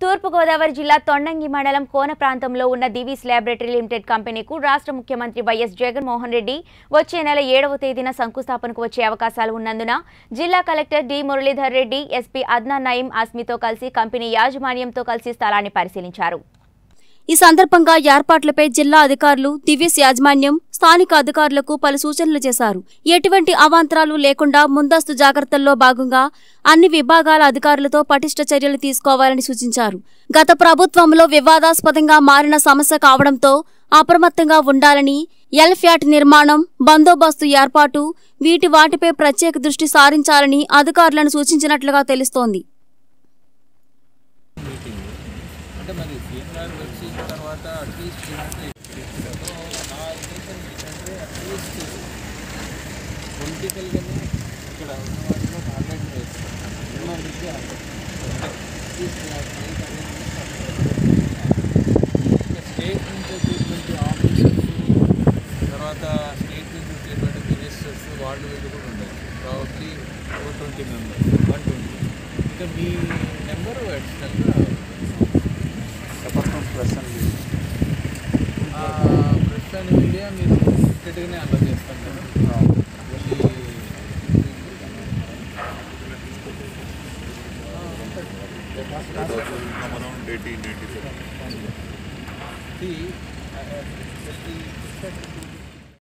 తూర్పుగోదావరి జిల్లా తొండంగి మండలం కోన ప్రాంతంలో ఉన్న దివీస్ ల్యాబొరేటరీ లిమిటెడ్ కంపెనీకు రాష్ట్ర ముఖ్యమంత్రి వైఎస్ జగన్మోహన్ రెడ్డి వచ్చే నెల ఏడవ తేదీన శంకుస్థాపనకు వచ్చే అవకాశాలు ఉన్నందున జిల్లా collector D Muralidhar Reddy SP Adnan Nayeem ఆస్మితో కలిసి కంపెనీ యాజమాన్యంతో కలిసి స్థలాన్ని పరిశీలించారు ఈ సందర్భంగా ఏర్పాట్లపై జిల్లా అధికారులు దివ్యస్ యాజమాన్యం స్థానిక అధికారులకు పలు సూచనలు చేశారు ఎటువంటి అవాంతరాలు లేకుండా ముందస్తు జాగ్రత్తల్లో భాగంగా అన్ని విభాగాల అధికారులతో పటిష్ట చర్యలు తీసుకోవాలని సూచించారు గత ప్రభుత్వంలో వివాదాస్పదంగా మారిన సమస్య కావడంతో అప్రమత్తంగా ఉండాలని ఎల్ఫ్యాట్ నిర్మాణం బందోబస్తు ఏర్పాటు వీటి వాటిపై ప్రత్యేక దృష్టి సారించాలని అధికారులను సూచించినట్లుగా తెలుస్తోంది మీటింగ్ అంటే మరి సీఎం గారు వచ్చిన తర్వాత అట్లీస్ట్ ఏంటంటే నా ఉద్దేశం ఏంటంటే అట్లీస్ట్ పొలిటికల్గానే ఇక్కడ ఉన్న వాటిలో మాట్లాడి చేస్తాం ఉన్నందుకే స్టేట్ నుంచి వచ్చేటువంటి ఆఫీసర్స్ తర్వాత స్టేట్ నుంచి వచ్చేటువంటి మినిస్టర్స్ వాళ్ళు వీళ్ళు కూడా ఉండొచ్చు probably oh twenty members one twenty ఇంకా మీ నెంబరు అడిషనల్గా అపార్ట్మెంట్ ప్లస్ అండి ప్రెస్ అండ్ మీడియా మీరు ఇక్కడిగానే అలా చేస్తాం కదా only around eighteen eighty See, I have just the